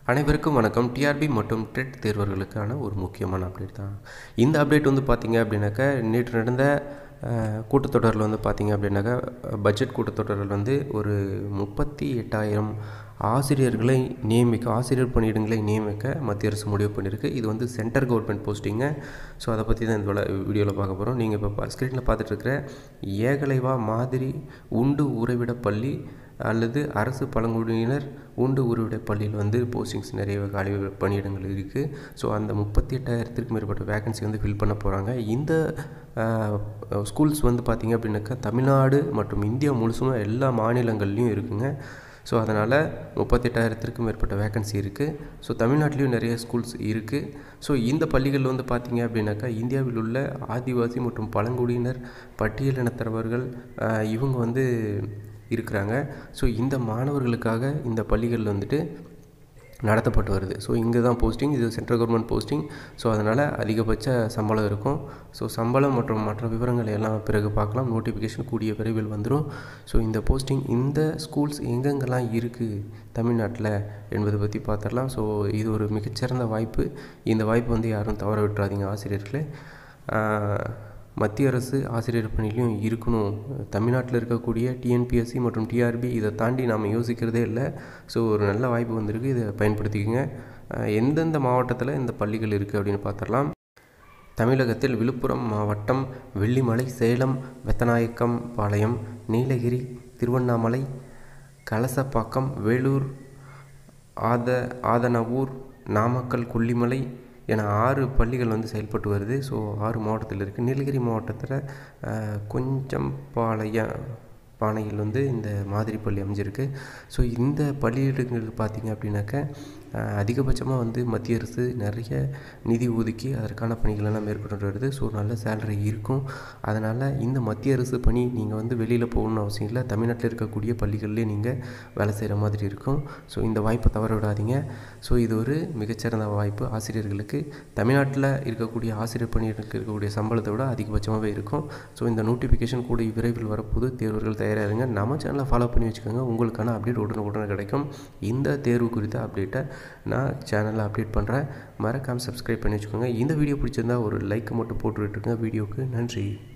அனைவருக்கும் வணக்கம் டிஆர்பி மற்றும் டெட் தேர்வர்களுக்கான ஒரு முக்கியமான அப்டேட் தான் இந்த அப்டேட் வந்து பார்த்தீங்க அப்படின்னாக்கா நேற்று நடந்த அஹ், கூட்டத்தொடரில் வந்து பார்த்தீங்க அப்படின்னாக்கா பட்ஜெட் கூட்டத்தொடரில் வந்து ஒரு முப்பத்தி எட்டாயிரம் ஆசிரியர்களை நியமிக்க ஆசிரியர் பணியிடங்களை நியமிக்க மத்திய அரசு முடிவு பண்ணியிருக்கு இது வந்து சென்டர் கவர்மெண்ட் போஸ்டிங்க ஸோ அதை பற்றி தான் இந்த வீடியோவில் பார்க்க போகிறோம் நீங்கள் இப்போ ஸ்க்ரீனில் பார்த்துட்டு இருக்கிற ஏகலைவா மாதிரி உண்டு உறைவிட பள்ளி அல்லது அரசு பழங்குடியினர் உண்டு உருவிட பள்ளியில் வந்து போஸ்டிங்ஸ் நிறைய காலி பணியிடங்கள் இருக்குது ஸோ அந்த முப்பத்தி எட்டாயிரத்திற்கும் மேற்பட்ட வேகன்சி வந்து ஃபில் பண்ண போகிறாங்க இந்த ஸ்கூல்ஸ் வந்து பார்த்திங்க அப்படின்னாக்கா தமிழ்நாடு மற்றும் இந்தியா முழுசுமாக எல்லா மாநிலங்கள்லேயும் இருக்குங்க ஸோ அதனால் முப்பத்தெட்டாயிரத்திற்கும் மேற்பட்ட வேகன்சி இருக்குது ஸோ தமிழ்நாட்டிலையும் நிறைய ஸ்கூல்ஸ் இருக்குது ஸோ இந்த பள்ளிகள் வந்து பார்த்திங்க அப்படின்னாக்கா இந்தியாவில் உள்ள ஆதிவாசி மற்றும் பழங்குடியினர் பட்டியலினத்தவர்கள் ஆஹ், இவங்க வந்து இருக்கிறாங்க ஸோ இந்த மாணவர்களுக்காக இந்த பள்ளிகள் வந்துட்டு நடத்தப்பட்டு வருது ஸோ இங்கே தான் போஸ்டிங் இது சென்ட்ரல் கவர்மெண்ட் போஸ்டிங் ஸோ அதனால் அதிகபட்ச சம்பளம் இருக்கும் ஸோ சம்பளம் மற்றும் மற்ற விவரங்களை எல்லாம் பிறகு பார்க்கலாம் நோட்டிஃபிகேஷன் கூடிய விரைவில் வந்துடும் ஸோ இந்த போஸ்டிங் இந்த ஸ்கூல்ஸ் எங்கெங்கெல்லாம் இருக்குது தமிழ்நாட்டில் என்பதை பற்றி பார்த்துடலாம் ஸோ இது ஒரு மிகச்சிறந்த வாய்ப்பு இந்த வாய்ப்பு வந்து யாரும் தவற விட்டுறாதீங்க ஆசிரியர்களே ஆஹ், மத்திய அரசு ஆசிரியர் பணியிலையும் இருக்கணும் தமிழ்நாட்டில் இருக்கக்கூடிய டிஎன்பிஎஸ்சி மற்றும் டிஆர்பி இதை தாண்டி நாம் யோசிக்கிறதே இல்லை ஸோ ஒரு நல்ல வாய்ப்பு வந்திருக்கு இதை பயன்படுத்திக்கோங்க அஹ் எந்தெந்த மாவட்டத்தில் இந்த பள்ளிகள் இருக்குது அப்படின்னு பார்த்துடலாம் தமிழகத்தில் விழுப்புரம் மாவட்டம் வெள்ளிமலை சேலம் வெத்தநாயக்கம் பாளையம் நீலகிரி திருவண்ணாமலை கலசப்பாக்கம் வேலூர் ஆத ஆதனவூர் நாமக்கல் கொல்லிமலை என ஆறு பள்ளிகள் வந்து செயல்பட்டு வருது ஸோ ஆறு மாவட்டத்தில் இருக்குது நீலகிரி மாவட்டத்தில் அஹ், கொஞ்சம்பாளைய பானையில் வந்து இந்த மாதிரி பள்ளி அமைஞ்சிருக்கு ஸோ இந்த பள்ளியிடங்களுக்கு பார்த்தீங்க அப்படின்னாக்க அஹ், அதிகபட்சமாக வந்து மத்திய அரசு நிறைய நிதி ஒதுக்கி அதற்கான பணிகளெல்லாம் மேற்கொண்டு வருது ஸோ நல்ல சேலரி இருக்கும் அதனால் இந்த மத்திய அரசு பணி நீங்கள் வந்து வெளியில் போகணும்னு அவசியம் இல்லை தமிழ்நாட்டில் இருக்கக்கூடிய பள்ளிகள்லேயே நீங்கள் வேலை செய்கிற மாதிரி இருக்கும் ஸோ இந்த வாய்ப்பை தவற விடாதீங்க ஸோ இது ஒரு மிகச்சிறந்த வாய்ப்பு ஆசிரியர்களுக்கு தமிழ்நாட்டில் இருக்கக்கூடிய ஆசிரியர் பணியிடங்களுக்கு இருக்கக்கூடிய சம்பளத்தை விட அதிகபட்சமாகவே இருக்கும் ஸோ இந்த நோட்டிஃபிகேஷன் கூட விரைவில் வரப்போது தேர்வர்கள் தயாராக இருங்க நம்ம சேனலை ஃபாலோ பண்ணி வச்சுக்கோங்க உங்களுக்கான அப்டேட் உடனுக்குடனே கிடைக்கும் இந்த தேர்வு குறித்த அப்டேட்டை நான் சேனலில் அப்டேட் பண்ணுறேன் மறக்காமல் சப்ஸ்கிரைப் பண்ணி வச்சுக்கோங்க இந்த வீடியோ பிடிச்சிருந்தா ஒரு லைக் மட்டும் போட்டு விட்டுருங்க வீடியோவுக்கு நன்றி